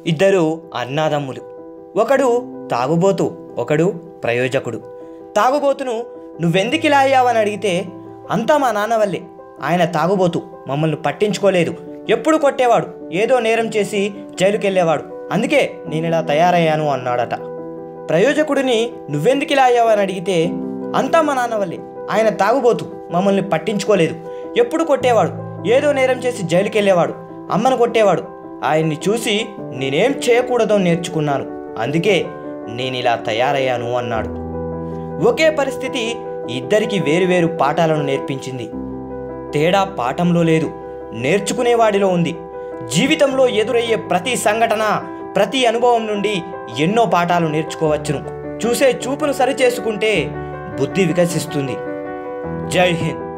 ఇద్దరు అన్నాదమ్ములు ఒకడు తాగుబోతు ఒకడు ప్రయోజకుడు తాగుబోతును నువ్వెందుకు ఇలా అయ్యావని అడిగితే అంతా మా నాన్న వల్లే ఆయన తాగుబోతు మమ్మల్ని పట్టించుకోలేదు ఎప్పుడు కొట్టేవాడు ఏదో నేరం చేసి జైలుకి వెళ్ళేవాడు అందుకే నేను ఇలా తయారయ్యాను అన్నాడట ప్రయోజకుడిని నువ్వెందుకు ఇలా అయ్యావని అడిగితే అంతా మా నాన్న వల్లే ఆయన తాగుబోతు మమ్మల్ని పట్టించుకోలేదు ఎప్పుడు కొట్టేవాడు ఏదో నేరం చేసి జైలుకి వెళ్ళేవాడు అమ్మను కొట్టేవాడు ఆయన్ని చూసి నేనేం చేయకూడదో నేర్చుకున్నాను అందుకే నేను ఇలా తయారయ్యాను అన్నాడు ఒకే పరిస్థితి ఇద్దరికి వేరువేరు పాఠాలను నేర్పించింది తేడా పాఠంలో లేదు నేర్చుకునేవాడిలో ఉంది జీవితంలో ఎదురయ్యే ప్రతి సంఘటన ప్రతి అనుభవం నుండి ఎన్నో పాఠాలు నేర్చుకోవచ్చును చూసే చూపును సరిచేసుకుంటే బుద్ధి వికసిస్తుంది జై హింద్